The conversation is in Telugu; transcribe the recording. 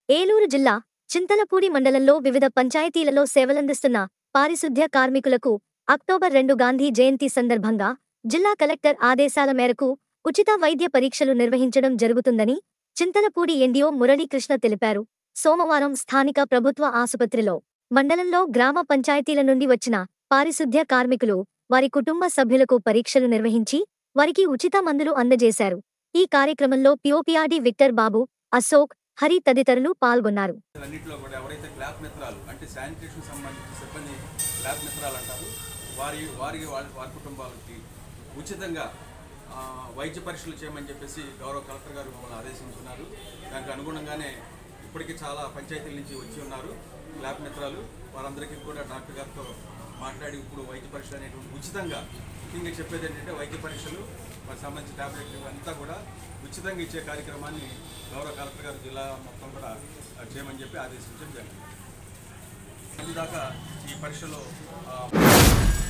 ఏలూరు జిల్లా చింతలపూడి మండలంలో వివిధ పంచాయతీలలో సేవలందిస్తున్న పారిశుద్ధ్య కార్మికులకు అక్టోబర్ రెండు గాంధీ జయంతి సందర్భంగా జిల్లా కలెక్టర్ ఆదేశాల మేరకు ఉచిత వైద్య పరీక్షలు నిర్వహించడం జరుగుతుందని చింతలపూడి ఎన్డీఓ మురళీకృష్ణ తెలిపారు సోమవారం స్థానిక ప్రభుత్వ ఆసుపత్రిలో మండలంలో గ్రామ పంచాయతీల నుండి వచ్చిన పారిశుద్ధ్య కార్మికులు వారి కుటుంబ సభ్యులకు పరీక్షలు నిర్వహించి వారికి ఉచిత మందులు అందజేశారు ఈ కార్యక్రమంలో పిఓపిఆర్డి విక్టర్ బాబు అశోక్ హరి తదితరులు పాల్గొన్నారు అన్నింటిలో కూడా ఎవరైతే క్లాప్ మిత్రాలు అంటే శానిటేషన్ సంబంధించిన సిబ్బంది క్లాప్ మిత్రాలు అంటారు వారి వారి వారి వారి కుటుంబాలకి ఉచితంగా ఆ, వైద్య పరీక్షలు చేయమని చెప్పేసి గౌరవ కలెక్టర్ గారు మమ్మల్ని ఆదేశించున్నారు దానికి అనుగుణంగానే ఇప్పటికీ చాలా పంచాయతీల నుంచి వచ్చి ఉన్నారు ల్యాబ్ మిత్రాలు వారందరికీ కూడా డాక్టర్ గారితో మాట్లాడి ఇప్పుడు వైద్య పరీక్షలు అనేటువంటి ఉచితంగా ముఖ్యంగా చెప్పేది ఏంటంటే వైద్య పరీక్షలు వారికి సంబంధించిన టాబ్లెట్లు అంతా కూడా ఉచితంగా ఇచ్చే కార్యక్రమాన్ని గౌరవ కలెక్టర్ గారు జిల్లా మొత్తం కూడా ఆ, చేయమని చెప్పి ఆదేశించడం జరిగింది ఇందాక ఈ పరీక్షలో ఆ,